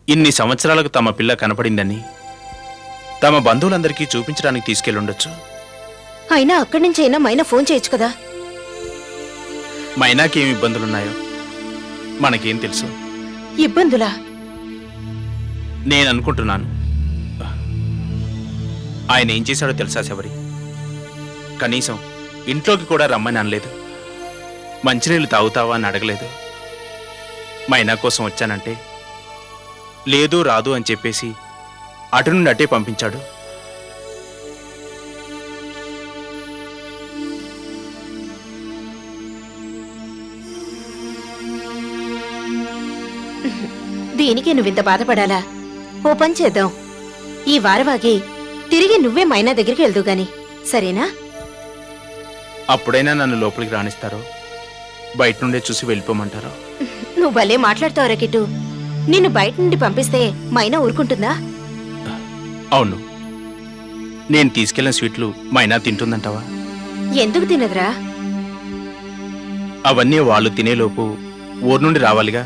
ఇన్ని సంవత్సరాలకు తమ పిల్ల కనపడిందని తమ బంధువులందరికీ చూపించడానికి తీసుకెళ్ళుండొచ్చు అయినా అక్కడి నుంచి అయినా మైనా ఫోన్ చేయొచ్చు కదా మైనాకి ఏమి ఇబ్బందులున్నాయో మనకేం తెలుసు ఇబ్బందులా నేను అనుకుంటున్నాను ఆయన ఏం చేశాడో తెలుసా శబరి కనీసం ఇంట్లోకి కూడా రమ్మని అనలేదు మంచినీళ్ళు తాగుతావా అని అడగలేదు మైనా కోసం వచ్చానంటే లేదు రాదు అని చెప్పేసి అటు నుండి అటే పంపించాడు దీనికి నువ్వింత బాధపడాలా ఓ పని చేద్దాం ఈ వారవాగి తిరిగి నువ్వే మైనా దగ్గరికి వెళ్దు గాని సరేనా అప్పుడైనా నన్ను లోపలికి రాణిస్తారో బయట నుండే చూసి వెళ్ళిపోమంటారో నువ్వు భలే మాట్లాడతావురా కిట్టు నిన్ను బయట నుండి పంపిస్తే మైనా ఊరుకుంటుందా అవును నేను తీసుకెళ్లిన స్వీట్లు మైనా తింటుందంటావా ఎందుకు తినదురా అవన్నీ వాళ్ళు తినేలోపు ఊరు నుండి రావాలిగా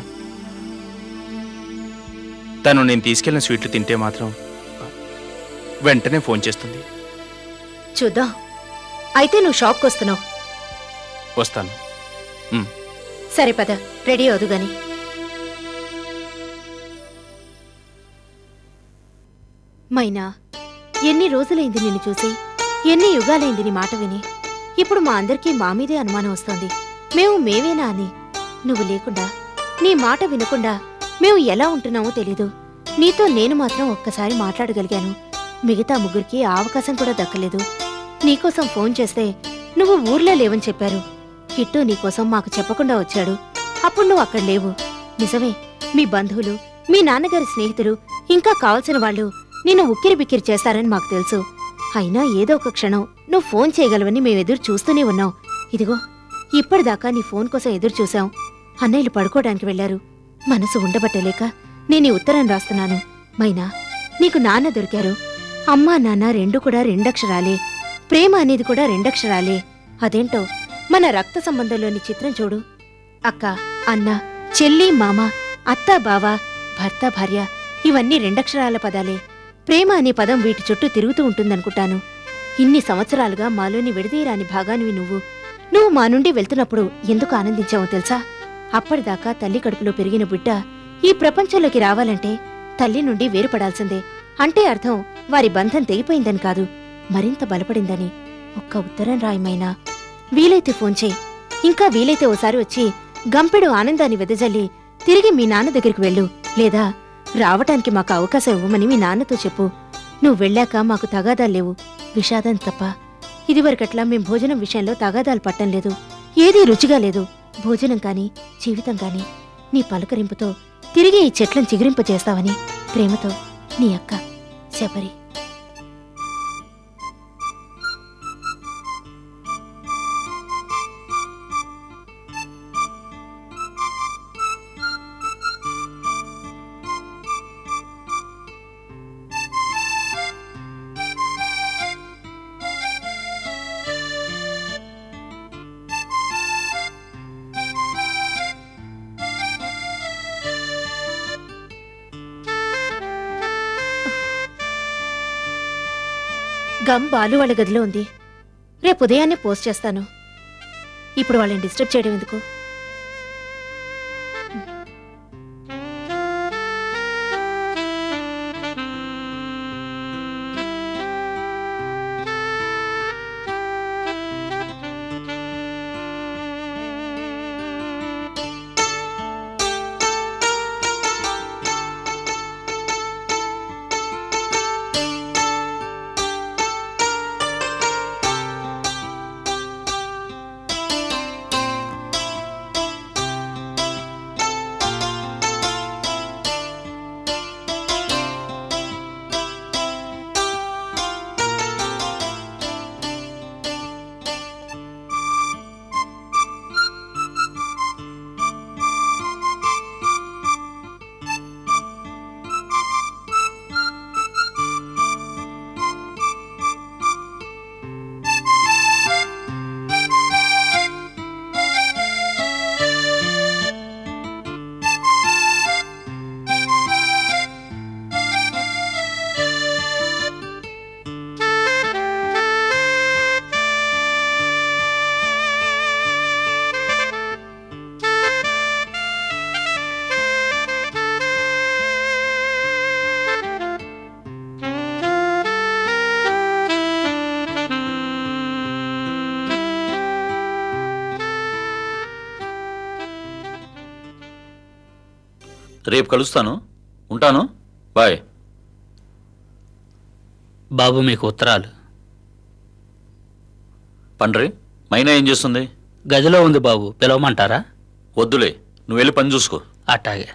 తను నేను తీసుకెళ్లిన స్వీట్లు తింటే మాత్రం వెంటనే ఫోన్ చేస్తుంది చూద్దాం అయితే నువ్వు షాప్కి వస్తున్నావు వస్తాను ఉమ్. సరే పద రెడీ అవదు గాని మైనా ఎన్ని రోజులైంది నిన్ను చూసి ఎన్ని యుగాలైంది నీ మాట విని ఇప్పుడు మా అందరికీ మా మీదే అనుమానం వస్తోంది మేము మేమేనా అని నువ్వు లేకుండా నీ మాట వినకుండా మేము ఎలా ఉంటున్నామో తెలీదు నీతో నేను మాత్రం ఒక్కసారి మాట్లాడగలిగాను మిగతా ముగ్గురికి ఆ అవకాశం కూడా దక్కలేదు నీకోసం ఫోన్ చేస్తే నువ్వు ఊర్లో లేవని చెప్పారు కిట్టు నీకోసం మాకు చెప్పకుండా వచ్చాడు అప్పుడు నువ్వు అక్కడ లేవు నిజమే మీ బంధువులు మీ నాన్నగారి స్నేహితులు ఇంకా కావలసిన వాళ్ళు నిన్ను ఉక్కిరి బిక్కిరి చేస్తారని మాకు తెలుసు అయినా ఏదో ఒక క్షణం నువ్వు ఫోన్ చేయగలవని మేము ఎదురు చూస్తూనే ఉన్నాం ఇదిగో ఇప్పటిదాకా నీ ఫోన్ కోసం ఎదురు చూసాం అన్నయ్యలు పడుకోవడానికి వెళ్లారు మనసు ఉండబట్టలేక నేను ఈ ఉత్తరం రాస్తున్నాను మైనా నీకు నాన్న దొరికారు అమ్మా నాన్న రెండు కూడా రెండక్షరాలే ప్రేమ అనేది కూడా రెండక్షరాలే అదేంటో మన రక్త సంబంధంలోని చిత్రం చూడు అక్క అన్న చెల్లి మామ అత్త బావ భర్త భార్య ఇవన్నీ రెండక్షరాల పదాలే ప్రేమ అనే పదం వీటి చుట్టూ తిరుగుతూ ఉంటుందనుకుంటాను ఇన్ని సంవత్సరాలుగా మాలోని విడదీయరాని భాగానివి నువ్వు నువ్వు మా నుండి వెళ్తున్నప్పుడు ఎందుకు ఆనందించావో తెలుసా అప్పటిదాకా తల్లి కడుపులో పెరిగిన బిడ్డ ఈ ప్రపంచంలోకి రావాలంటే తల్లి నుండి వేరుపడాల్సిందే అంటే అర్థం వారి బంధం తెగిపోయిందని కాదు మరింత బలపడిందని ఒక్క ఉత్తరం రాయమైనా వీలైతే ఫోన్ చేయి ఇంకా వీలైతే ఓసారి వచ్చి గంపెడు ఆనందాన్ని వెదజల్లి తిరిగి మీ నాన్న దగ్గరికి వెళ్ళు లేదా రావటానికి మాకు అవకాశం ఇవ్వమని మీ నాన్నతో చెప్పు నువ్వు వెళ్ళాక మాకు తగాదాలు లేవు విషాదం తప్ప ఇదివరకట్లా మేం భోజనం విషయంలో తగాదాలు పట్టం లేదు ఏదీ రుచిగా లేదు భోజనం కాని జీవితం కాని నీ పలకరింపుతో తిరిగి ఈ చెట్లను చిగురింపజేస్తావని ప్రేమతో నీ అక్క శబరి గమ్ బాలు వాళ్ళ గదిలో ఉంది రేపు ఉదయాన్నే పోస్ట్ చేస్తాను ఇప్పుడు వాళ్ళని డిస్టర్బ్ చేయడం ఎందుకు రేపు కలుస్తాను ఉంటాను బాయ్ బాబు మీకు ఉత్తరాలు పండ్రి మైనా ఏం చేస్తుంది గదిలో ఉంది బాబు పిలవమంటారా వద్దులే నువ్వు వెళ్ళి పని చూసుకో అట్టాగే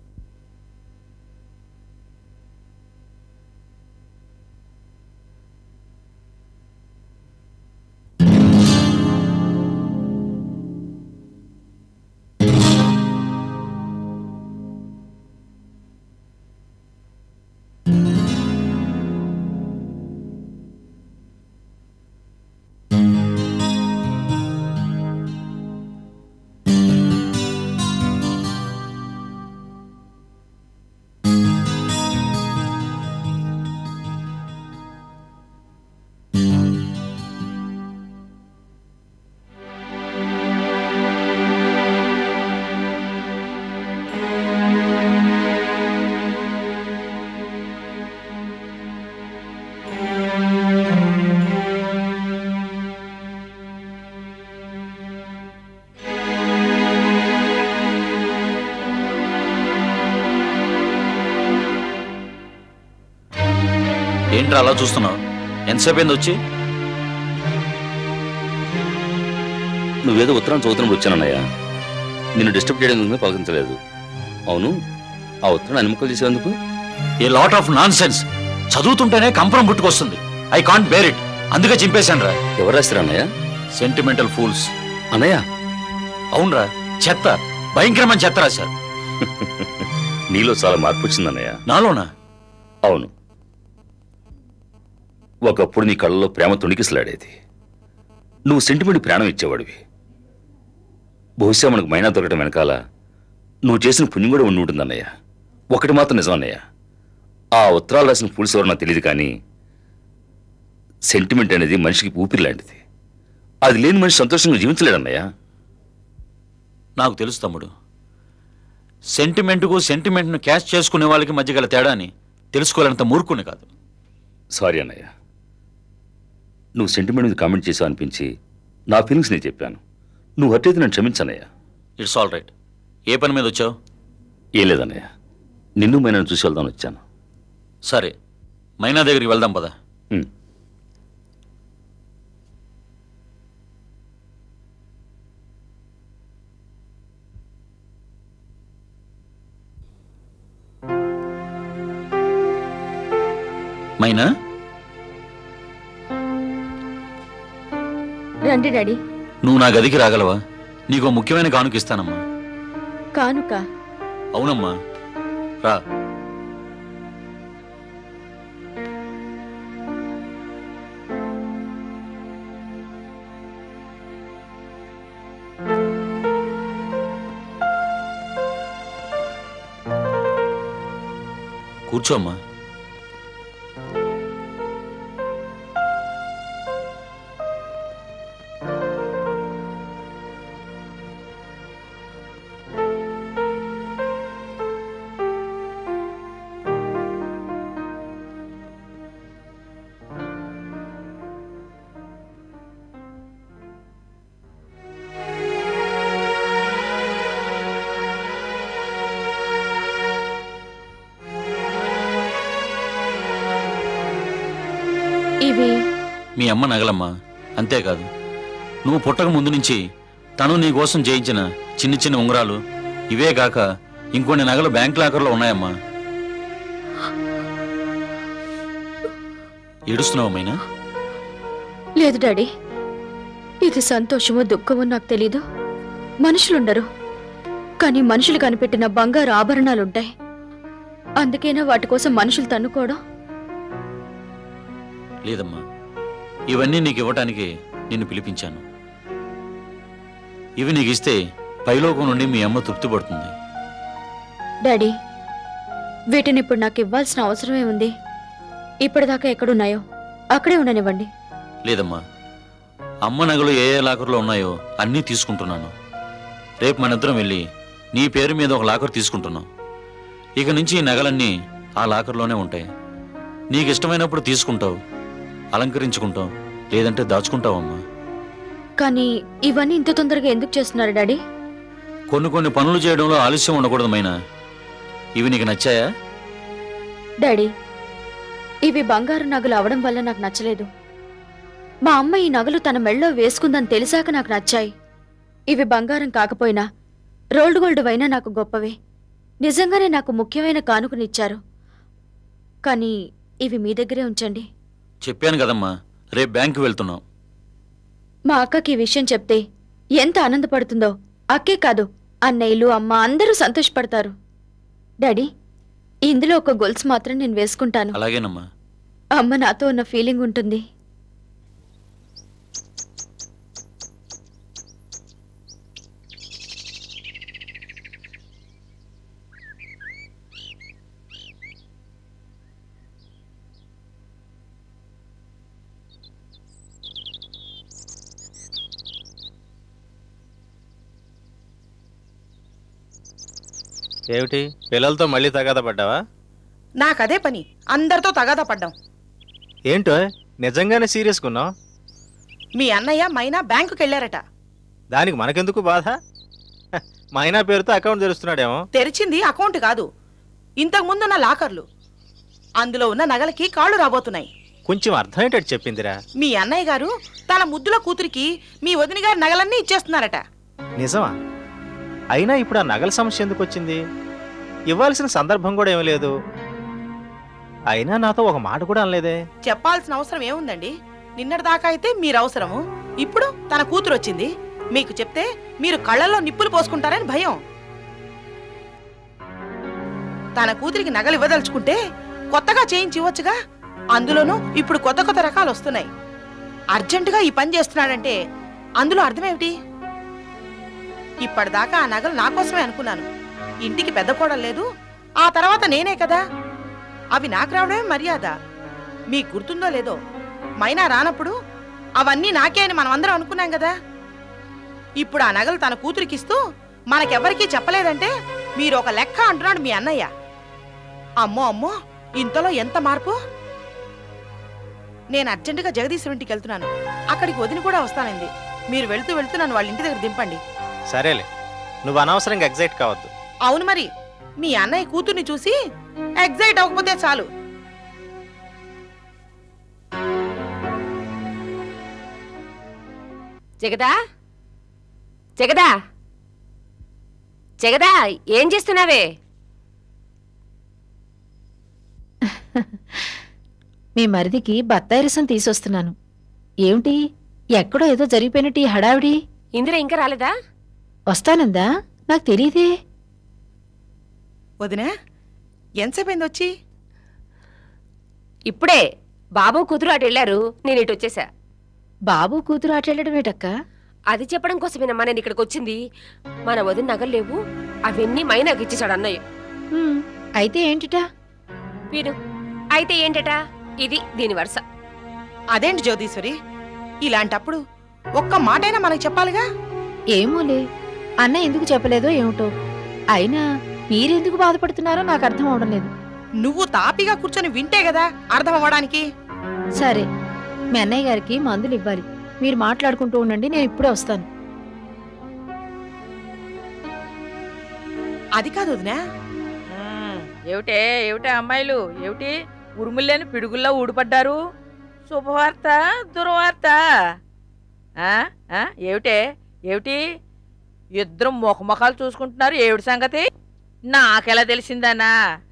ఏంట్రా అలా చూస్తున్నావు ఎంతసేపు అయింది వచ్చి నువ్వేదో ఉత్తరం చదువుతున్నప్పుడు వచ్చానన్నయ్య నిన్ను డిస్టర్బ్ చేయడం పలకించలేదు అవును ఆ ఉత్తరం అనిమకలు చేసేందుకు a lot of nonsense చదువుతుంటేనే కంపరం పుట్టుకొస్తుంది ఐ కాంట్ బేర్ ఇట్ అందుకే చింపేశాను రా ఎవరు రాస్తారు అన్నయ్య సెంటిమెంటల్ ఫూల్స్ అన్నయ్య అవునరా చెత్త భయంకరమైన చెత్త రాశారు నీలో చాలా మార్పు వచ్చింది అన్నయ్య నాలోనా అవును ఒకప్పుడు నీ కళ్ళలో ప్రేమ తొణికిసలాడేది నువ్వు సెంటిమెంట్ ప్రాణం ఇచ్చేవాడివి బహుశా మనకు మైనా దొరకడం వెనకాల నువ్వు చేసిన పుణ్యం కూడా ఉండి ఉంటుంది అన్నయ్య ఒకటి మాత్రం నిజం అన్నయ్య ఆ ఉత్తరాలు రాసిన పులుసు ఎవరో నాకు తెలియదు కానీ సెంటిమెంట్ అనేది మనిషికి ఊపిరి లాంటిది అది లేని మనిషి సంతోషంగా జీవించలేడన్నయ్య నాకు తెలుసు తమ్ముడు సెంటిమెంట్కు సెంటిమెంట్ను క్యాష్ చేసుకునే వాళ్ళకి మధ్య గల తేడాని తెలుసుకోలేనంత మూర్ఖుని కాదు సారీ అన్నయ్య నువ్వు సెంటిమెంట్ మీద కామెంట్ చేసావు అనిపించి నా ఫీలింగ్స్ నేను చెప్పాను నువ్వు హర్ట్ అయితే నన్ను క్షమించన్నయ్య ఇట్స్ ఆల్ రైట్ ఏ పని మీద వచ్చావు ఏం లేదన్నయ్య నిన్ను మైనను చూసి వెళ్దామని వచ్చాను సరే మైనా దగ్గరికి వెళ్దాం పదా ఉమ్. మైనా రండి డాడీ నువ్వు నా గదికి రాగలవా నీకు ఓ ముఖ్యమైన కానుక ఇస్తానమ్మా కానుక అవునమ్మా రా కూర్చోమ్మా ఇవి మీ అమ్మ నగలమ్మా అంతేకాదు నువ్వు పుట్టక ముందు నుంచి తను నీ కోసం చేయించిన చిన్న చిన్న ఉంగరాలు ఇవే కాక ఇంకొన్ని నగలు బ్యాంక్ లాకర్లో ఉన్నాయమ్మా ఏడుస్తున్నావు మైనా లేదు డాడీ ఇది సంతోషమో దుఃఖమో నాకు తెలీదు మనుషులుండరు కానీ మనుషులు కనిపెట్టిన బంగారు ఆభరణాలుంటాయి అందుకేనా వాటి కోసం మనుషులు తన్నుకోవడం లేదమ్మా ఇవన్నీ నీకు ఇవ్వటానికి నిన్ను పిలిపించాను ఇవి నీకు ఇస్తే పైలోకం నుండి మీ అమ్మ తృప్తి పడుతుంది డాడీ వీటిని ఇప్పుడు నాకు ఇవ్వాల్సిన అవసరమే ఉంది ఇప్పటిదాకా ఎక్కడున్నాయో అక్కడే ఉండనివ్వండి లేదమ్మా అమ్మ నగలు ఏ ఏ లాకర్లో ఉన్నాయో అన్నీ తీసుకుంటున్నాను రేపు మనిద్దరం వెళ్ళి నీ పేరు మీద ఒక లాకర్ తీసుకుంటున్నాం ఇక నుంచి ఈ నగలన్నీ ఆ లాకర్లోనే ఉంటాయి నీకు ఇష్టమైనప్పుడు తీసుకుంటావు అలంకరించుకుంటావు లేదంటే దాచుకుంటావమ్మా కానీ ఇవన్నీ ఇంత తొందరగా ఎందుకు చేస్తున్నారు డాడీ కొన్ని కొన్ని పనులు చేయడంలో ఆలస్యం ఉండకూడదు మైనా ఇవి నీకు నచ్చాయా డాడీ ఇవి బంగారు నగలు అవడం వల్ల నాకు నచ్చలేదు మా అమ్మ ఈ నగలు తన మెళ్ళో వేసుకుందని తెలిసాక నాకు నచ్చాయి ఇవి బంగారం కాకపోయినా రోల్డ్ గోల్డ్ అయినా నాకు గొప్పవే నిజంగానే నాకు ముఖ్యమైన కానుకనిచ్చారు కానీ ఇవి మీ దగ్గరే ఉంచండి చెప్పాను కదమ్మా రేపు బ్యాంకు వెళ్తున్నాం మా అక్కకి ఈ విషయం చెప్తే ఎంత ఆనందపడుతుందో అక్కే కాదు అన్నయ్యలు అమ్మ అందరూ సంతోషపడతారు డాడీ ఇందులో ఒక గొలుసు మాత్రం నేను వేసుకుంటాను అలాగేనమ్మా అమ్మ నాతో ఉన్న ఫీలింగ్ ఉంటుంది ఏమిటి పిల్లలతో మళ్ళీ తగాదా పడ్డావా నాకదే పని అందరితో తగాదా పడ్డాం ఏంటో నిజంగానే సీరియస్గా ఉన్నావు మీ అన్నయ్య మైనా బ్యాంకుకి వెళ్ళారట దానికి మనకెందుకు బాధ హ, మైనా పేరుతో అకౌంట్ తెరుస్తున్నాడేమో తెరిచింది అకౌంట్ కాదు ఇంతకు ముందున్న లాకర్లు అందులో ఉన్న నగలకి కాళ్ళు రాబోతున్నాయి కొంచెం అర్థమయ్యేటట్టు చెప్పిందిరా మీ అన్నయ్య గారు తన ముద్దుల కూతురికి మీ వదిన గారి నగలన్నీ ఇచ్చేస్తున్నారట నిజమా అయినా ఇప్పుడు ఆ నగల సమస్య ఎందుకు వచ్చింది ఇవ్వాల్సిన సందర్భం కూడా ఏమీ లేదు అయినా నాతో ఒక మాట కూడా అనలేదే చెప్పాల్సిన అవసరం ఏముందండి నిన్నటి దాకా అయితే మీరు అవసరము ఇప్పుడు తన కూతురు వచ్చింది మీకు చెప్తే మీరు కళ్ళల్లో నిప్పులు పోసుకుంటారని భయం తన కూతురికి నగలు ఇవ్వదలుచుకుంటే కొత్తగా చేయించి ఇవ్వచ్చుగా అందులోనూ ఇప్పుడు కొత్త కొత్త రకాలు వస్తున్నాయి అర్జెంటుగా ఈ పని చేస్తున్నాడంటే అందులో అర్థమేమిటి ఇప్పటిదాకా ఆ నగలు నా కోసమే అనుకున్నాను ఇంటికి పెద్ద కోడలు లేదు ఆ తర్వాత నేనే కదా అవి నాకు రావడమే మర్యాద మీకు గుర్తుందో లేదో మైనా రానప్పుడు అవన్నీ నాకే అని మనం అందరం అనుకున్నాం కదా ఇప్పుడు ఆ నగలు తన కూతురికిస్తూ మనకెవ్వరికీ చెప్పలేదంటే మీరు ఒక లెక్క అంటున్నాడు మీ అన్నయ్య అమ్మో అమ్మో ఇంతలో ఎంత మార్పు నేను అర్జెంటుగా జగదీశ్వరు ఇంటికి వెళ్తున్నాను అక్కడికి వదిన కూడా వస్తానంది మీరు వెళ్తూ వెళ్తూ నన్ను వాళ్ళ ఇంటి దగ్గర దింపండి సరేలే నువ్వు అనవసరంగా ఎగ్జైట్ కావద్దు అవును మరి మీ అన్నయ్య కూతుర్ని చూసి ఎగ్జైట్ అవ్వకపోతే చాలు జగదా జగదా జగదా ఏం చేస్తున్నావే మీ మరిదికి బత్తాయి రసం తీసుకొస్తున్నాను ఏమిటి ఎక్కడో ఏదో జరిగిపోయినట్టు ఈ హడావిడి ఇందిర ఇంకా రాలేదా వస్తానందా నాకు తెలియదే వదినా ఎంతసేపైంది వచ్చి ఇప్పుడే బాబు కూతురు అటు వెళ్ళారు నేను ఇటు వచ్చేసా బాబు కూతురు ఆటెళ్ళడం ఏటక్క అది చెప్పడం కోసమేనమ్మా నేను ఇక్కడికి వచ్చింది మన వదిన నగలు లేవు అవన్నీ మైనాకు ఇచ్చేశాడు అన్నయ్య హ్మ్, అయితే ఏంటిటా వీడు అయితే ఏంటట ఇది దీని వరుస అదేంటి జ్యోతీశ్వరి ఇలాంటప్పుడు ఒక్క మాటైనా మనకు చెప్పాలిగా ఏమోలే అన్న ఎందుకు చెప్పలేదో ఏమిటో అయినా మీరెందుకు బాధపడుతున్నారో నాకు అర్థం అవడం లేదు నువ్వు తాపిగా కూర్చొని వింటే కదా అర్థం అవ్వడానికి సరే మీ అన్నయ్య గారికి మందులు ఇవ్వాలి మీరు మాట్లాడుకుంటూ ఉండండి నేను ఇప్పుడే వస్తాను అది కాదు వదినా ఏమిటే ఏమిటే అమ్మాయిలు ఏమిటి ఉరుములేని పిడుగుల్లో ఊడిపడ్డారు శుభవార్త దుర్వార్త ఆ? ఆ? ఏమిటే ఏమిటి ఇద్దరు ముఖముఖాలు చూసుకుంటున్నారు ఏమిటి సంగతి నాకెలా తెలిసిందనా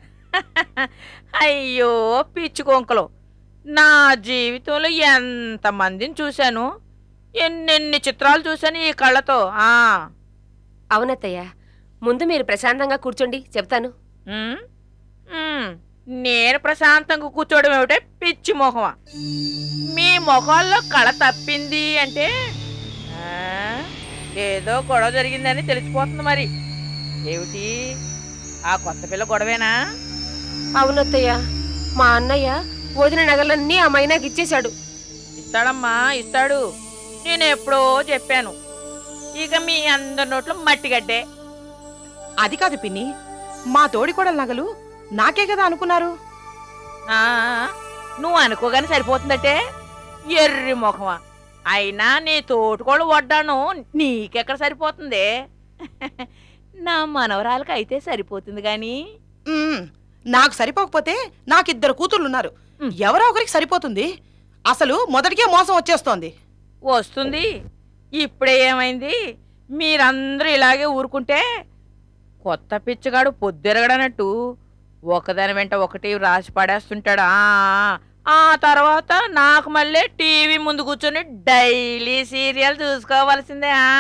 అయ్యో పిచ్చి కొంకలు నా జీవితంలో ఎంతమందిని చూశాను ఎన్నెన్ని చిత్రాలు చూశాను ఈ కళ్ళతో ఆ అవునత్తయ్య ముందు మీరు ప్రశాంతంగా కూర్చోండి చెప్తాను ఉమ్, ఉమ్, నేను ప్రశాంతంగా కూర్చోవడం ఏమిటే పిచ్చి మొహమా మీ మొఖాల్లో కళ తప్పింది అంటే ఆ, ఏదో గొడవ జరిగిందని తెలిసిపోతుంది మరి ఏమిటి ఆ కొత్త పిల్ల గొడవేనా అవునత్తయ్య మా అన్నయ్య వదిన నగలన్నీ ఆ మైనాకి ఇచ్చేశాడు ఇస్తాడమ్మా ఇస్తాడు నేను ఎప్పుడో చెప్పాను ఇక మీ అందరి నోట్లో మట్టిగడ్డే అది కాదు పిన్ని మా తోడికోడల నగలు నాకే కదా అనుకున్నారు ఆ, నువ్వు అనుకోగానే సరిపోతుందటే ఎర్రి ముఖమా అయినా నీ తోటికోళ్ళు వడ్డాను నీకెక్కడ సరిపోతుంది నా మనవరాలకి అయితే సరిపోతుంది గాని మ్మ్. నాకు సరిపోకపోతే నాకు ఇద్దరు కూతుర్లు ఉన్నారు ఎవరో ఒకరికి సరిపోతుంది అసలు మొదటికే మోసం వచ్చేస్తోంది వస్తుంది ఇప్పుడే ఏమైంది మీరందరూ ఇలాగే ఊరుకుంటే కొత్త పిచ్చగాడు పొద్దురగడనట్టు ఒకదాని వెంట ఒకటి రాసి పడేస్తుంటాడు ఆ, ఆ తర్వాత నాకు మళ్ళీ టీవీ ముందు కూర్చొని డైలీ సీరియల్ చూసుకోవాల్సిందే ఆ.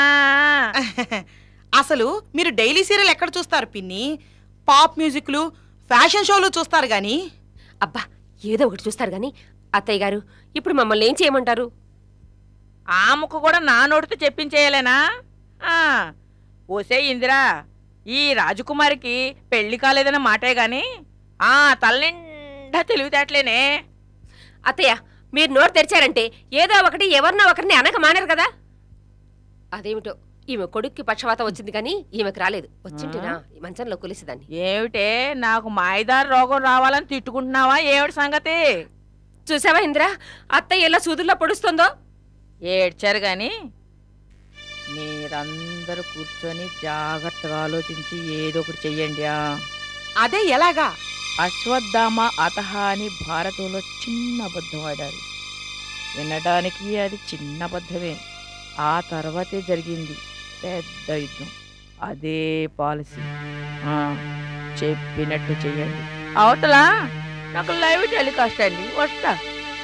అసలు మీరు డైలీ సీరియల్ ఎక్కడ చూస్తారు పిన్ని పాప్ మ్యూజిక్లు ఫ్యాషన్ షోలు చూస్తారు గాని అబ్బా ఏదో ఒకటి చూస్తారు గాని అత్తయ్య గారు ఇప్పుడు మమ్మల్ని ఏం చేయమంటారు ఆ ముక్క కూడా నా నోటితో చెప్పించేయలేనా ఆ, ఓసే ఇందిరా ఈ రాజకుమారికి పెళ్లి కాలేదన్న మాటే గాని ఆ తల్లిండా తెలివితేటలేనే అత్తయ్య మీరు నోరు తెరిచారంటే ఏదో ఒకటి ఎవరినో ఒకరిని అనక మానరు కదా అదేమిటో ఈమె కొడుక్కి పక్షవాతం వచ్చింది కానీ ఈమెకు రాలేదు వచ్చింటేనా ఈ మంచంలో కొలిసిదాన్ని ఏమిటే నాకు మాయదారి రోగం రావాలని తిట్టుకుంటున్నావా ఏమిటి సంగతి చూసావా ఇందిరా అత్తయ్య ఎలా సూదుల్లో పొడుస్తుందో ఏడ్చారు గాని మీరందరూ కూర్చొని జాగ్రత్తగా ఆలోచించి ఏదో ఒకటి చెయ్యండి ఆ. అదే ఎలాగా అశ్వత్థామ అతహ అని భారతంలో చిన్న అబద్ధం ఆడారు వినడానికి అది చిన్న అబద్ధమే ఆ తర్వాతే జరిగింది పెద్ద యుద్ధం అదే పాలసీ ఆ, చెప్పినట్టు చెయ్యండి అవతల నాకు లైవ్ టెలికాస్ట్ అండి వస్తా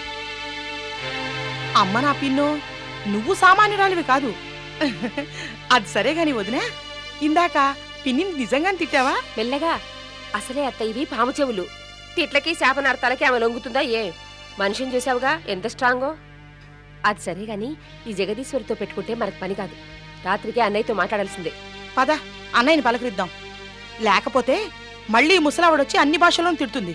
అమ్మ నా పిన్ను నువ్వు సామాన్యురాలివి కాదు అది సరే గాని వదినా ఇందాక పిన్నిని నిజంగానే తిట్టావా మెల్లగా అసలే అత్త ఇవి పాము చెవులు తిట్లకి శాపనార్థాలకి ఆమె లొంగుతుందా ఏ మనిషిని చూసావుగా ఎంత స్ట్రాంగో అది సరే గాని ఈ జగదీశ్వరితో పెట్టుకుంటే మనకు పని కాదు రాత్రికి అన్నయ్యతో మాట్లాడాల్సిందే పద అన్నయ్యని పలకరిద్దాం లేకపోతే మళ్ళీ ముసలావిడొచ్చి అన్ని భాషలను తిడుతుంది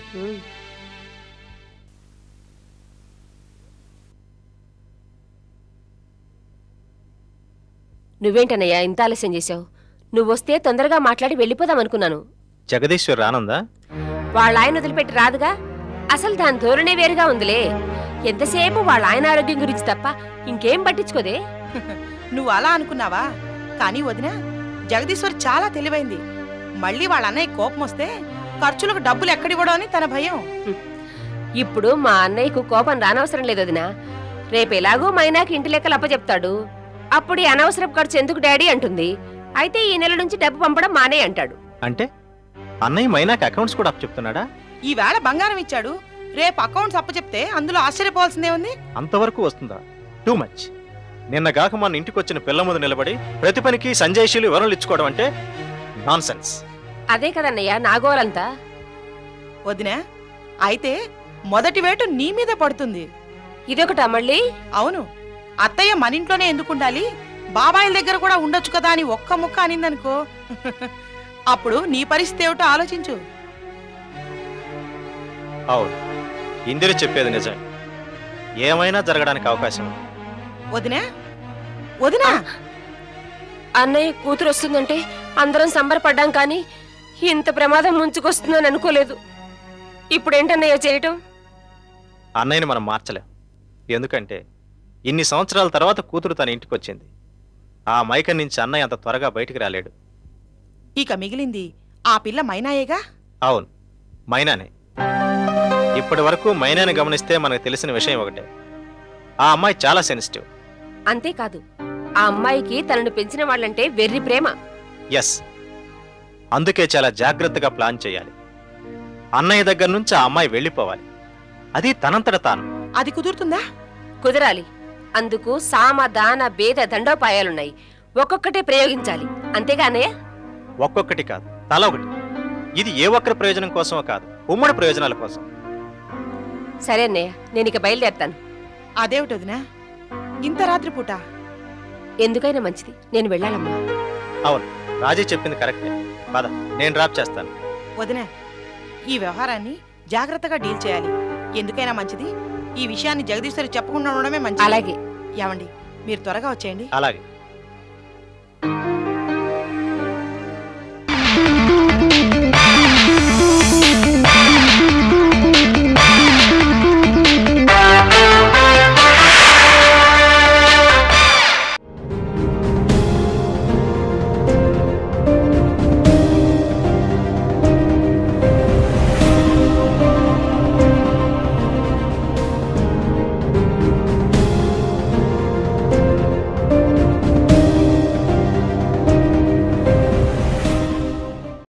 నువ్వేంటన్నయ్యా ఇంత ఆలస్యం చేశావు నువ్వొస్తే తొందరగా మాట్లాడి వెళ్ళిపోదాం అనుకున్నాను జగదీశ్వర్ రానందా వాళ్ళ ఆయన వదిలిపెట్టి రాదుగా అసలు దాని ధోరణే వేరుగా ఉందిలే ఎంతసేపు వాళ్ళ ఆయన ఆరోగ్యం గురించి తప్ప ఇంకేం పట్టించుకోదే నువ్వు అలా అనుకున్నావా కానీ వదినా జగదీశ్వర్ చాలా తెలివైంది మళ్ళీ వాళ్ళ అన్నయ్య కోపం వస్తే ఖర్చులకు డబ్బులు ఎక్కడివ్వడం అని తన భయం ఇప్పుడు మా అన్నయ్యకు కోపం రానవసరం లేదు వదినా రేపు ఎలాగో మైనాకి ఇంటి లెక్కలు అప్పచెప్తాడు అప్పుడు ఈ అనవసరపు ఖర్చు ఎందుకు డాడీ అంటుంది అయితే ఈ నెల నుంచి డబ్బు పంపడం మానే అంటాడు అంటే అన్నయ్య మైనాకి అకౌంట్స్ కూడా చెప్తున్నాడా ఈవేళ బంగారం ఇచ్చాడు రేపు అకౌంట్స్ అప్పచెప్తే అందులో ఆశ్చర్యపోవాల్సిందే ఉంది అంతవరకు వస్తుందా టూ మచ్ నిన్న గాక మన ఇంటికి వచ్చిన పిల్ల ముందు నిలబడి ప్రతి పనికి సంజయశీలు వివరణలు ఇచ్చుకోవడం అంటే నాన్ సెన్స్ అదే కదన్నయ్య నాగోలంతా వదినా అయితే మొదటి వేటు నీ మీద పడుతుంది ఇదొకటా మళ్ళీ అవును అత్తయ్య మన ఇంట్లోనే ఎందుకు ఉండాలి బాబాయిల దగ్గర కూడా ఉండొచ్చు కదా అని ఒక్క ముక్క అనిందనుకో అప్పుడు నీ పరిస్థితి ఏమిటో ఆలోచించు అవును ఇందిరి చెప్పేది నిజం ఏమైనా జరగడానికి అవకాశం ఉంది. వదినా వదినా అన్నయ్య కూతురు వస్తుందంటే అందరం సంబరపడ్డాం కానీ ఇంత ప్రమాదం ముంచుకొస్తుందని అనుకోలేదు ఇప్పుడేంటన్నయ్య చేయటం అన్నయ్యని మనం మార్చలేం ఎందుకంటే ఇన్ని సంవత్సరాల తర్వాత కూతురు తన ఇంటికి వచ్చింది ఆ మైకం నుంచి అన్నయ్య అంత త్వరగా బయటికి రాలేడు ఇక మిగిలింది ఆ పిల్ల మైనాయేగా అవును మైనానే ఇప్పటి వరకు మైనాని గమనిస్తే మనకు తెలిసిన విషయం ఒకటే ఆ అమ్మాయి చాలా సెన్సిటివ్ అంతేకాదు ఆ అమ్మాయికి తనను పెంచిన వాళ్ళంటే వెర్రి ప్రేమ ఎస్ అందుకే చాలా జాగ్రత్తగా ప్లాన్ చేయాలి అన్నయ్య దగ్గర నుంచి ఆ అమ్మాయి వెళ్ళిపోవాలి అది తనంతట తాను అది కుదురుతుందా కుదరాలి అందుకు సామ దాన భేద దండోపాయాలున్నాయి ఒక్కొక్కటే ప్రయోగించాలి అంతేగా అన్నయ్య ఒక్కొక్కటి కాదు తల ఒకటి ఇది ఏ ఒక్కరి ప్రయోజనం కోసమో కాదు ఉమ్మడి ప్రయోజనాల కోసం సరే అన్నయ్య నేను ఇక బయలుదేరతాను అదేమిటి వదినా ఇంత రాత్రిపూట ఎందుకైనా మంచిది నేను వెళ్ళాలమ్మా అవును రాజీ చెప్పింది కరెక్టే పద నేను డ్రాప్ చేస్తాను వదినా ఈ వ్యవహారాన్ని జాగ్రత్తగా డీల్ చేయాలి ఎందుకైనా మంచిది ఈ విషయాన్ని జగదీశ్వరి చెప్పకుండా ఉండడమే మంచిది అలాగే ఏమండి మీరు త్వరగా వచ్చేయండి అలాగే